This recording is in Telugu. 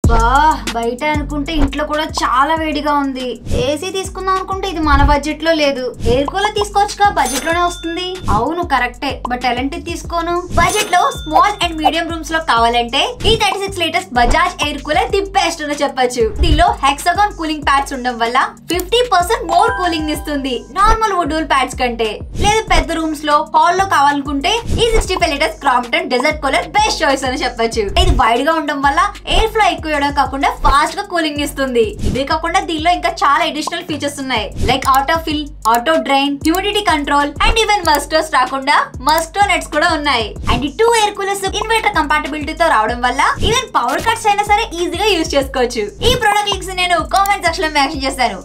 బా బయట అనుకుంటే ఇంట్లో కూడా చాలా వేడిగా ఉంది ఏసీ తీసుకుందాం అనుకుంటే ఇది మన బడ్జెట్ లో లేదు ఎయిర్ కూలర్ తీసుకోవచ్చుగా బడ్జెట్ లోనే వస్తుంది అవును కరెక్టే బట్ ఎలాంటిది తీసుకోను బడ్జెట్ లో స్మాల్ అండ్ మీడియం రూమ్స్ లో కావాలంటే ఈ thirty six litres Bajaj air cooler the best అని చెప్పొచ్చు దీనిలో హెక్సాగాన్ కూలింగ్ ప్యాడ్స్ ఉండడం వల్ల ఫిఫ్టీ పర్సెంట్ మోర్ కూలింగ్ ఇస్తుంది నార్మల్ వుడూల్ ప్యాడ్స్ కంటే లేదు పెద్ద రూమ్స్ లో హాల్ లో కావాలనుకుంటే ఈ sixty five litres Crompton desert cooler best choice అని చెప్పొచ్చు ఇది వైడ్ గా ఉండడం వల్ల ఎయిర్ ఫ్లో ఎక్కువ ఇవ్వడం కాకుండా ఫాస్ట్ గా కూలింగ్ ఇస్తుంది ఇవే కాకుండా దీనిలో ఇంకా చాలా అడిషనల్ ఫీచర్స్ ఉన్నాయి like auto fill auto drain humidity control and even mosquitoes రాకుండా మస్టో నెట్స్ కూడా ఉన్నాయి అండ్ ఈ two air coolers inverter compatibility తో రావడం వల్ల ఈవెన్ పవర్ కట్స్ అయినా సరే ఈజీగా యూజ్ చేసుకోవచ్చు ఈ ప్రొడక్ట్ లింక్స్ నేను కామెంట్ సెక్షన్ లో మెన్షన్ చేస్తాను